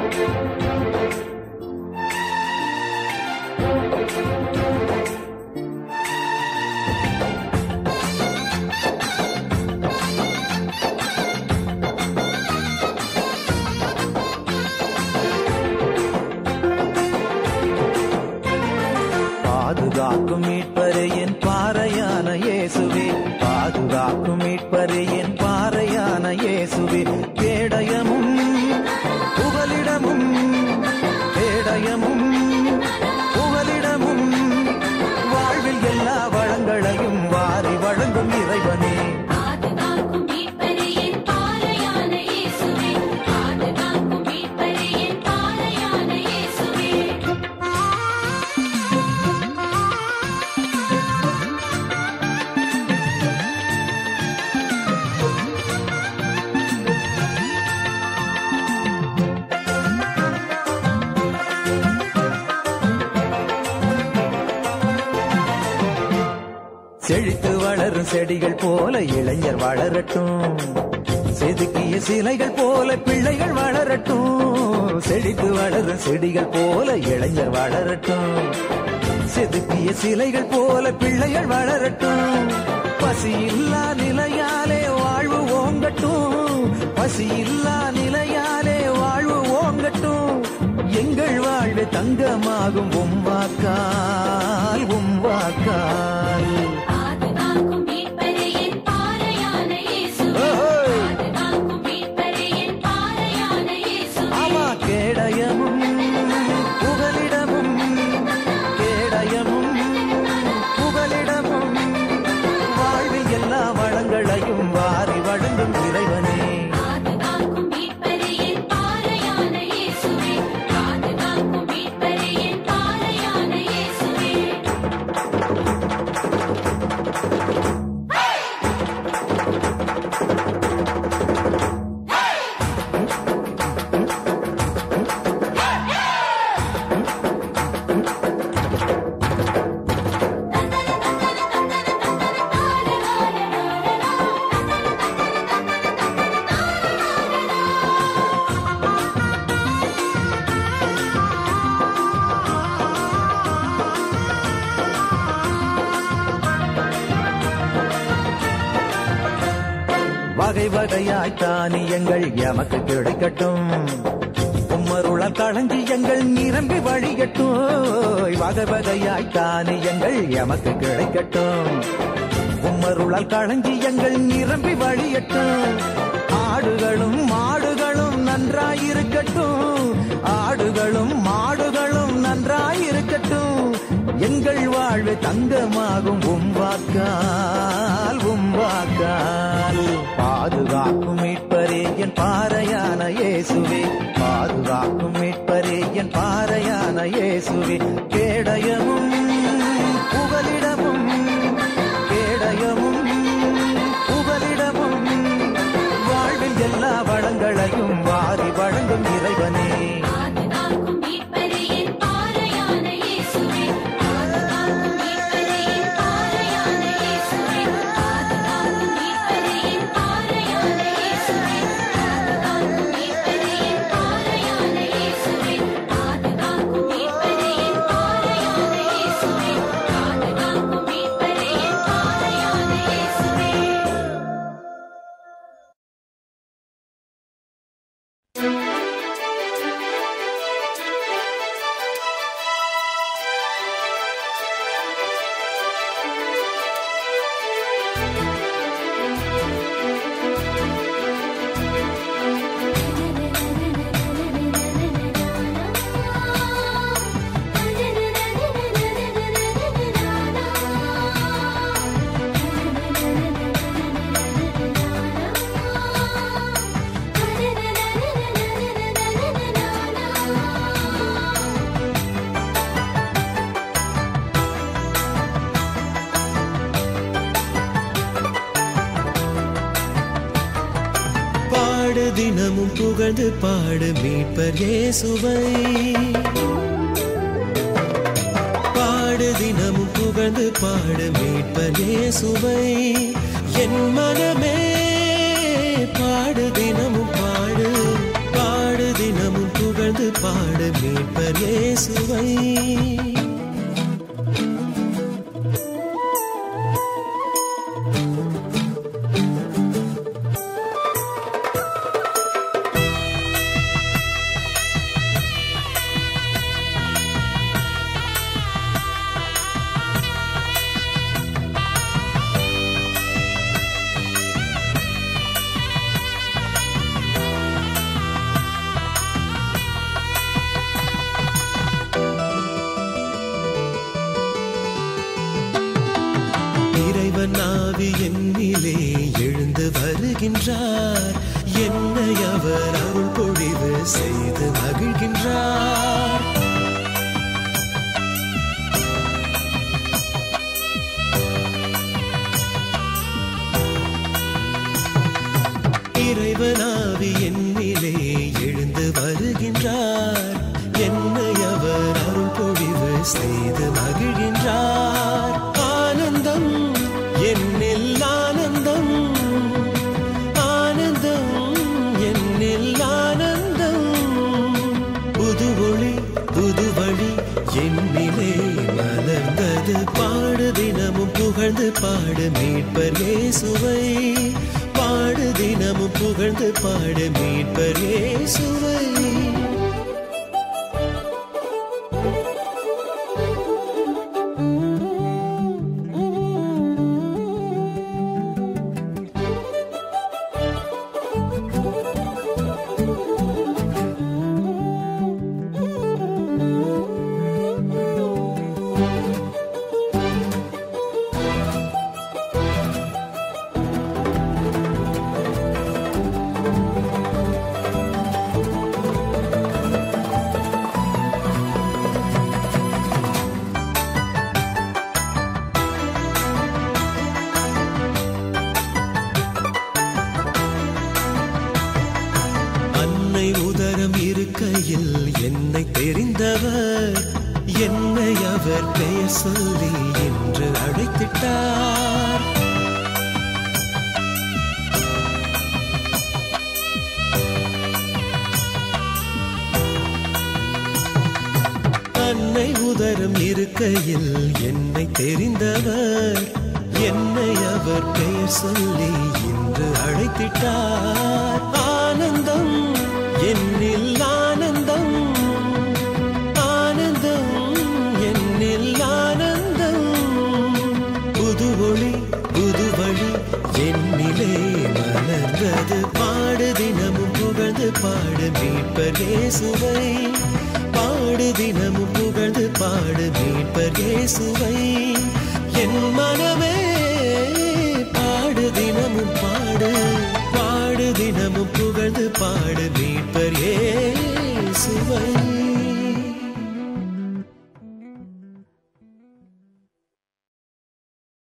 பாதுகாக்கும் மீட்பரே என் பாறையான இயேசுவே பாதுகாக்கும் மீட்பரே என் பாறையான இயேசுவே கேடயமும் புகலிடமும் கேடயமும் புகலிடமும் வாழ்வில் எல்லா வளங்களையும் வாரி வழங்கும் இறைவனே பாதுகாக்கும் மீட்பரே என் பாறையான இயேசுவே பாதுகாக்கும் மீட்பரே என் பாறையான இயேசுவே செழித்து வளரும் செடிகள் போல இளைஞர் வளரட்டும் செதுக்கிய சிலைகள் போல பிள்ளைகள் வளரட்டும் செழித்து வளரும் செடிகள் போல இளைஞர் வளரட்டும் செதுக்கிய சிலைகள் போல பிள்ளைகள் வளரட்டும் பசி இல்லா நிலையாலே வாழ்வு ஓங்கட்டும் பசி இல்லா நிலையாலே வாழ்வு ஓங்கட்டும் எங்கள் வாழ்வு தங்கமாகும் உம்வாக்கால் உம்வாக்கால் பாதுகாக்கும் மீட்பரே என் பாறையான இயேசுவே ஓஹோய். பாதுகாக்கும் மீட்பரே என் பாறையான இயேசுவே ஆமா கேடயமும் புகலிடமும் கேடயமும் புகலிடமும் வாழ்வில் எல்லா வளங்களையும் வாரி வழங்கும் இறைவனே பாதுகாக்கும் மீட்பரே என் பாறையான இயேசுவே பாதுகாக்கும் மீட்பரே என் பாறையான இயேசுவே வகை வகையாய் தானியங்கள் எமக்கு கிடைக்கட்டும் உம்மருளால் களஞ்சியங்கள் நிரம்பி வழிகட்டும் வகை வகையாய் தானியங்கள் எமக்கு கிடைக்கட்டும் உம்மருளால் களஞ்சியங்கள் நிரம்பி வழியட்டும் ஆடுகளும் மாடுகளும் நன்றாயிருக்கட்டும் ஆடுகளும் மாடுகளும் நன்றாயிருக்கட்டும் எங்கள் வாழ்வு தங்கமாகும் உம்வாக்கால் உம்வாக்கால் பாதுகாக்கும் மீட்பரே என் பாறையான இயேசுவே பாதுகாக்கும் மீட்பரே என் பாறையான இயேசுவே கேடயமும் புகலிடமும் கேடயமும் புகலிடமும் வாழ்வில் எல்லா வளங்களையும் வாரி வழங்கும் இறைவனே பாதுகாக்கும் மீட்பரே என் பாறையான இயேசுவே பாதுகாக்கும் மீட்பரே என் பாறையான இயேசுவே பாதுகாக்கும் மீட்பரே என் பாறையான இயேசுவே பாதுகாக்கும் மீட்பரே என் பாறையான இயேசுவே பாதுகாக்கும் மீட்பரே என் பாறையான இயேசுவே பாதுகாக்கும் மீட்பரே என் பாறையான இயேசுவே பாடு தினமும் புகழ்ந்து பாடு மீட்பர் இயேசுவை பாடு தினமும் புகழ்ந்து பாடு மீட்பர் இயேசுவை என் மனமே பாடு தினமும் பாடு பாடு தினமும் புகழ்ந்து பாடு மீட்பர் இயேசுவை இறைவன் ஆவி என்னிலே எழுந்து வருகின்றார் என்னை அவர் அருள் பொழிவு செய்து மகிழ்கின்றார் இறைவனாவி என்னிலே எழுந்து வருகின்றார் என்னை அவர் அருள் பொழிவு செய்து மகிழ்கின்றார் ஆனந்தம் என்னில் ஆனந்தம் ஆனந்தம் என்னில் ஆனந்தம் புது ஒளி புது வழி என்னிலே மலர்ந்தது பாடு தினமும் புகழ்ந்து பாடு மீட்பர் இயேசுவை பாடு தினமும் புகழ்ந்து பாடு மீட்பர் இயேசுவை அன்னை உதரம் இருக்கையில் என்னை தெரிந்தவர் என்னை அவர் பெயர் சொல்லி என்று அழைத்திட்டார் அன்னை உதரம் இருக்கையில் என்னை தெரிந்தவர் என்னை அவர் பெயர் சொல்லி இன்று அழைத்திட்டார் ஆனந்தம் என்னில் ஆனந்தம் ஆனந்தம் என்னில் ஆனந்தம் புது ஒளி புது வழி என்னிலே மலர்ந்தது பாடு தினமும் புகழ்ந்து பாடு மீட்பர் இயேசுவை பாடு தினமும் புகழ்ந்து பாடு மீட்பர் இயேசுவை என் மனமே பாடு தினமும் பாடு பாடு தினமும் புகழ்ந்து பாடு